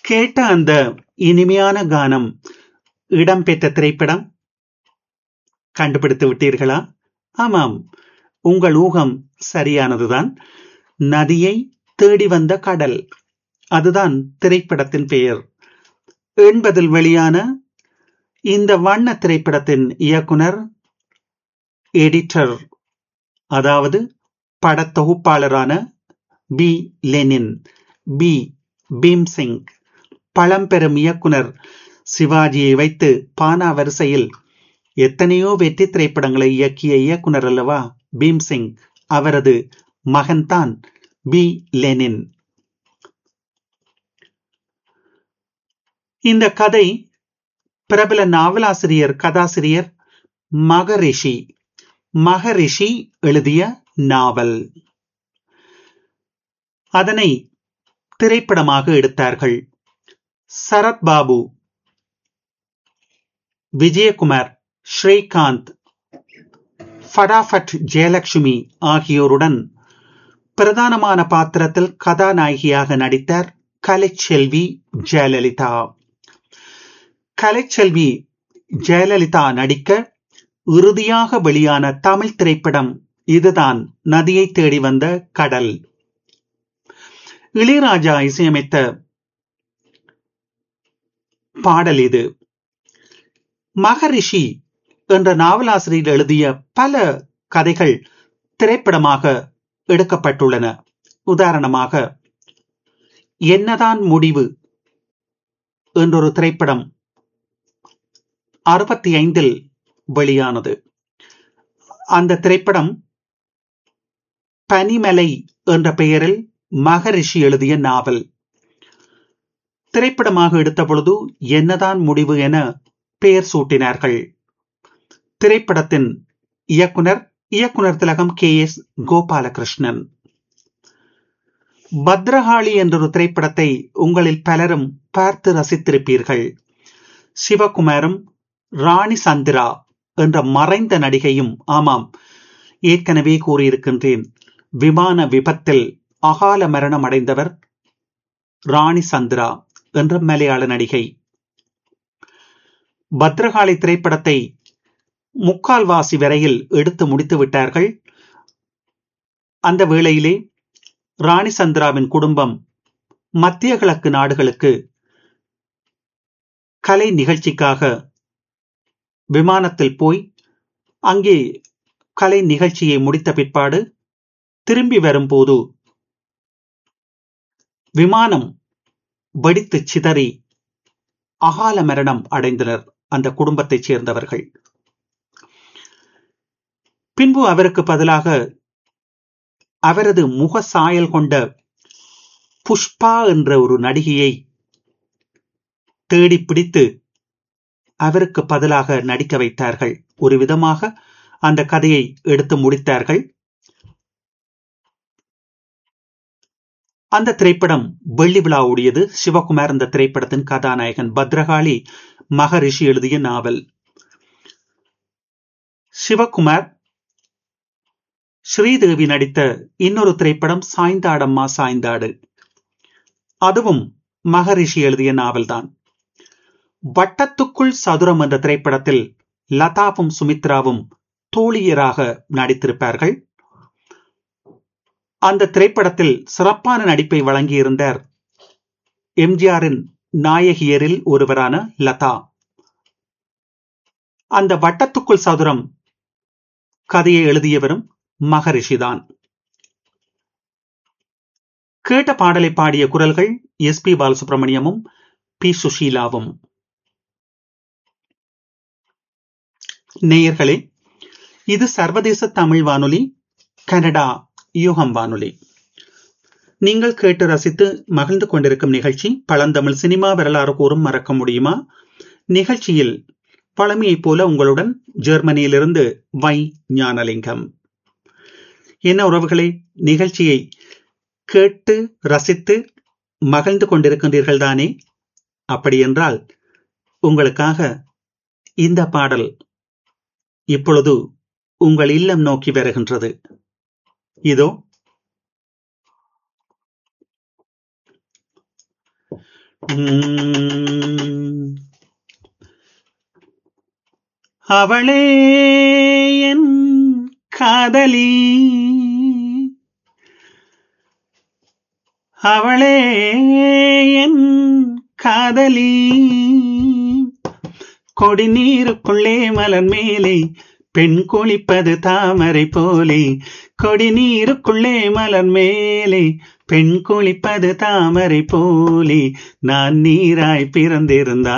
கேட்ட அந்த இனிமையான கானம் இடம்பெற்ற திரைப்படம் கண்டுபிடித்து விட்டீர்களா ஆமாம் உங்கள் ஊகம் சரியானதுதான் நதியை தேடி வந்த கடல் அதுதான் திரைப்படத்தின் பெயர் எண்பதில் வெளியான இந்த வண்ண திரைப்படத்தின் இயக்குனர் எடிட்டர் அதாவது படத்தொகுப்பாளரான பி லெனின் பி பீம்சிங் பழம்பெரும் இயக்குனர் சிவாஜியை வைத்து பானா வரிசையில் எத்தனையோ வெற்றி திரைப்படங்களை இயக்கிய இயக்குனர் அல்லவா பீம்சிங் அவரது மகன்தான் பி லெனின் இந்த கதை பிரபல நாவலாசிரியர் கதாசிரியர் மகரிஷி மகரிஷி எழுதிய நாவல் அதனை திரைப்படமாக எடுத்தார்கள் சரத் பாபு விஜயகுமார் ஸ்ரீகாந்த் ஃபடாஃபட் ஜெயலட்சுமி ஆகியோருடன் பிரதானமான பாத்திரத்தில் கதாநாயகியாக நடித்தார் கலைச்செல்வி ஜெயலலிதா கலைச்செல்வி ஜெயலலிதா நடிக்க இறுதியாக வெளியான தமிழ் திரைப்படம் இதுதான் நதியை தேடி வந்த கடல் இளையராஜா இசையமைத்த பாடல் இது மகரிஷி என்ற நாவலாசிரியர் எழுதிய பல கதைகள் திரைப்படமாக எடுக்கப்பட்டுள்ளன உதாரணமாக என்னதான் முடிவு என்றொரு திரைப்படம் அறுபத்தி ஐந்தில் வெளியானது அந்த திரைப்படம் பனிமலை என்ற பெயரில் மகரிஷி எழுதிய நாவல் திரைப்படமாக எடுத்த பொழுது என்னதான் முடிவு என பெயர் சூட்டினார்கள் திரைப்படத்தின் இயக்குனர் இயக்குனர் திலகம் கே எஸ் கோபாலகிருஷ்ணன் பத்ரகாளி என்றொரு திரைப்படத்தை உங்களில் பலரும் பார்த்து ரசித்திருப்பீர்கள் சிவகுமாரும் ராணி சந்திரா என்ற மறைந்த நடிகையும் ஆமாம் ஏற்கனவே கூறியிருக்கின்றேன் விமான விபத்தில் அகால மரணம் அடைந்தவர் ராணி சந்திரா என்ற மலையாள நடிகை பத்ரகாளி திரைப்படத்தை முக்கால்வாசி வரையில் எடுத்து முடித்து விட்டார்கள் அந்த வேளையிலே ராணி சந்திராவின் குடும்பம் மத்திய கிழக்கு நாடுகளுக்கு கலை நிகழ்ச்சிக்காக விமானத்தில் போய் அங்கே கலை நிகழ்ச்சியை முடித்த பிற்பாடு திரும்பி வரும்போது விமானம் வெடித்து சிதறி அகால மரணம் அடைந்தனர் அந்த குடும்பத்தைச் சேர்ந்தவர்கள் பின்பு அவருக்கு பதிலாக அவரது முக சாயல் கொண்ட புஷ்பா என்ற ஒரு நடிகையை தேடி பிடித்து அவருக்கு பதிலாக நடிக்க வைத்தார்கள் ஒரு விதமாக அந்த கதையை எடுத்து முடித்தார்கள் அந்த திரைப்படம் வெள்ளி விழா ஓடியது சிவகுமார் இந்த திரைப்படத்தின் கதாநாயகன் பத்ரகாளி மகரிஷி எழுதிய நாவல் சிவகுமார் ஸ்ரீதேவி நடித்த இன்னொரு திரைப்படம் சாய்ந்தாடம்மா சாய்ந்தாடு அதுவும் மகரிஷி எழுதிய நாவல்தான் வட்டத்துக்குள் சதுரம் என்ற திரைப்படத்தில் லதாவும் சுமித்ராவும் தோழியராக நடித்திருப்பார்கள் அந்த திரைப்படத்தில் சிறப்பான நடிப்பை வழங்கியிருந்தார் எம்ஜிஆரின் நாயகியரில் ஒருவரான லதா அந்த வட்டத்துக்குள் சதுரம் கதையை எழுதியவரும் மகரிஷிதான் கேட்ட பாடலை பாடிய குரல்கள் எஸ் பி பாலசுப்ரமணியமும் பி சுஷீலாவும் நேயர்களே இது சர்வதேச தமிழ் வானொலி கனடா யூகம் வானொலி நீங்கள் கேட்டு ரசித்து மகிழ்ந்து கொண்டிருக்கும் நிகழ்ச்சி பழந்தமிழ் சினிமா வரலாறு கூறும் மறக்க முடியுமா நிகழ்ச்சியில் பழமையைப் போல உங்களுடன் ஜெர்மனியிலிருந்து வை ஞானலிங்கம் என்ன உறவுகளே நிகழ்ச்சியை கேட்டு ரசித்து மகிழ்ந்து கொண்டிருக்கின்றீர்கள் தானே அப்படி என்றால் உங்களுக்காக இந்த பாடல் இப்பொழுது உங்கள் இல்லம் நோக்கி வருகின்றது இதோ உம். அவளே என் காதலி அவளே என் காதலி கொடி நீருக்குள்ளே மலர் மேலே பெண் குளிப்பது தாமரை போலே கொடி நீருக்குள்ளே மலர் மேலே பெண் குளிப்பது தாமரை போலே நான் நீராய் பிறந்திருந்தால்